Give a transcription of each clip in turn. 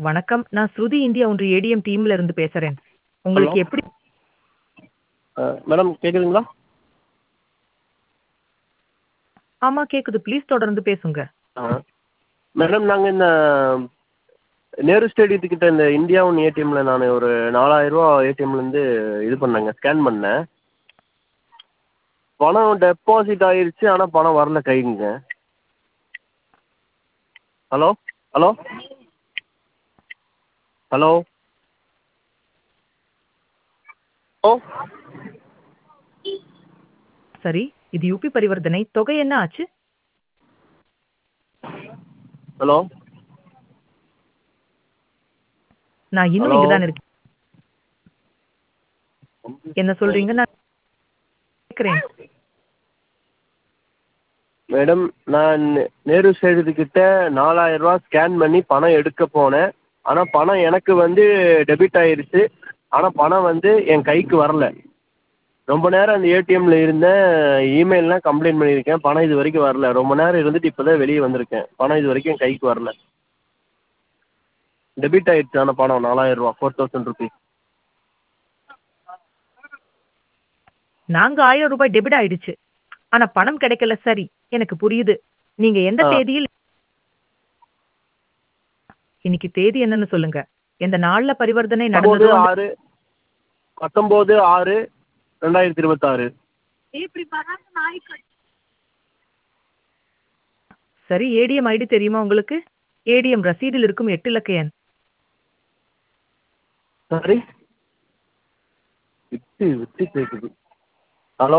வணக்கம். நான் ஸ்ருதி இந்தியா ஒன்று ஏடிஎம் டீம்ல இருந்து பேசுறேன். உங்களுக்கு ஹலோ. எப்படி அ மேடம் கேட்குதுங்களா? ஆமா கேக்குது. ப்ளீஸ் தொடர்ந்து பேசுங்க. ஆ. மேடம் நாங்க இந்த நேரு ஸ்டேடியத்துக்கிட்ட இந்த இந்தியா ஒன் ஏடிஎம்ல நானு ஒரு ரூ. 4000 ஏடிஎம்லேருந்து இது பண்ணேங்க. ஸ்கேன் பண்ணேன். பணம் டெபாசிட் ஆயிருச்சு. ஆனா பணம் வரல கைக்குங்க. ஹலோ? ஹலோ? ஹலோ? ஓ! சரி. இது யுபி பரிவர்த்தனை. தொகை என்ன ஆச்சு? ஹலோ? நான் இன்னும் ஹலோ? இங்க தான் இருக்கேன். என்ன சொல்றீங்க? நான் கேட்கிறேன். மேடம் நான் நேரு ஸ்டேடியத்துக்கிட்ட ரூ. 4000 ஸ்கேன் பண்ணி பணம் எடுக்க போனேன். ஆனா பணம் எனக்கு வந்து டெபிட் ஆயிருச்சு. ஆனா பணம் வந்து என் கைக்கு வரல. ரொம்ப நேரம் அந்த ஏடிஎம்ல இருந்தேன். இமெயில்லாம் கம்ப்ளைண்ட் பண்ணியிருக்கேன். பணம் இதுவரைக்கும் வரல. ரொம்ப நேரம் இருந்துட்டு இப்ப தான் வெளிய வந்திருக்கேன். பணம் இதுவரைக்கும் என் கைக்கு வரல. டெபிட் ஆயிருச்சு ஆனா பணம் ரூ. 4000 4000 ருபீஸ். நாங்க ரூ. 1000 டெபிட் ஆயிடுச்சு. ஆனா பணம் கிடைக்கல சரி. எனக்கு புரியுது. நீங்க எந்த ஆ. தேதியில் இன்னைக்கு தேதி என்னன்னு சொல்லுங்க. எந்த நாள்ல பரிவர்த்தனை 19 நடந்தது? 6 19 6 2026 சரி ஏடிஎம் ஐடி தெரியுமா உங்களுக்கு? ஏடிஎம் ரசீதில் இருக்கும் 8 இலக்க எண். சாரி? விட்டு விட்டு கேக்குது. ஹலோ?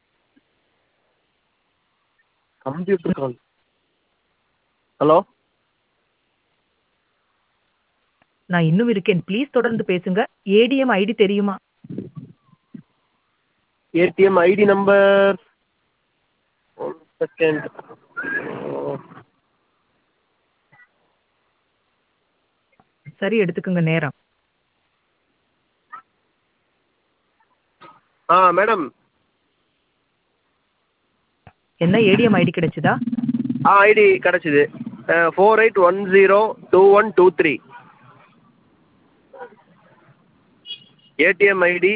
Computer call. ஹலோ? நான் இன்னும் இருக்கேன். ப்ளீஸ் தொடர்ந்து பேசுங்க. ஏடிஎம் ஐடி தெரியுமா? ATM ID number one second. சரி எடுத்துக்கங்க நேரம். ஆ மேடம். என்ன ஏடிஎம் ஐடி கிடைச்சதா? ஆ ஐடி கிடைச்சது. அ 48102123 ஏடிஎம் ஐடி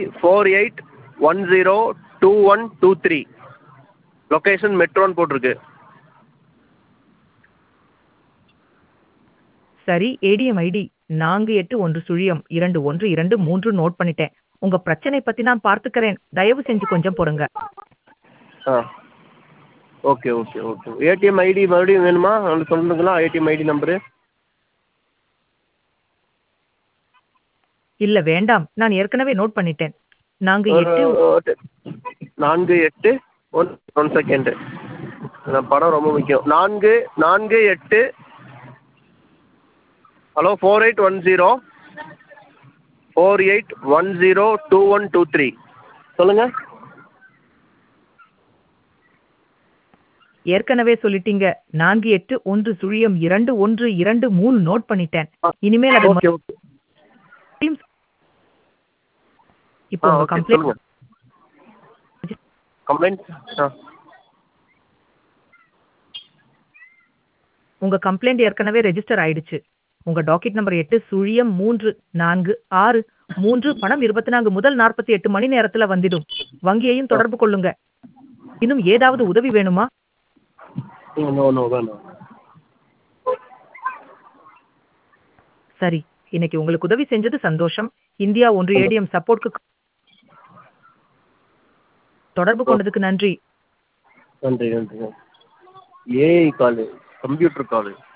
48102123 லொகேஷன் மெட்ரோன்னு போட்டிருக்கு. சரி ஏடிஎம் ஐடி 48102123 நோட் பண்ணிட்டேன். உங்க பிரச்சனை பத்தி நான் பார்த்துக்கிறேன். தயவு செஞ்சு கொஞ்சம் பொறுங்க. ஆ. Okay okay okay. ATM ID மறுபடியும் வேணுமா? அது சொல்லணுங்களா ஏடிஎம் ஐடி நம்பரு? இல்ல வேண்டாம். நான் ஏற்கனவே நோட் பண்ணிட்டேன். நாங்க ஒரு 8 4 8 ஒன் ஒன் செகண்ட். பணம் ரொம்ப முக்கியம். 4 4 8 ஹலோ 4810 48102123 சொல்லுங்க. ஏற்கனவே சொல்லிட்டீங்க. 48102123 நோட் பண்ணிட்டேன். ஆ. இனிமேல் அது ஓகே ஓகே. மறுபடியும் இப்போ ஆ உங்க ஓகே கம்ப்ளைண்ட் சொல்லுங்க. கம்ப்ளைண்ட்? ஆ. உங்க கம்ப்ளைண்ட் ஏற்கனவே ரெஜிஸ்டர் ஆயிடுச்சு. உங்க டாக்கெட் நம்பர் 8 சுழியம் 3 4 6 3 பணம் 24 முதல் 48 மணி நேரத்துல வந்துடும். வங்கியையும் தொடர்பு கொள்ளுங்க. இன்னும் ஏதாவது உதவி வேணுமா? நோ நோ வேணாம். சரி. இன்னைக்கு உங்களுக்கு உதவி செஞ்சது சந்தோஷம். இந்தியா ஒன்று ஏடிஎம் சப்போர்ட்க்கு தொடர்பு கொண்டதுக்கு நன்றி. நன்றி நன்றி. ஏஐ காலு கம்ப்யூட்டர் காலு.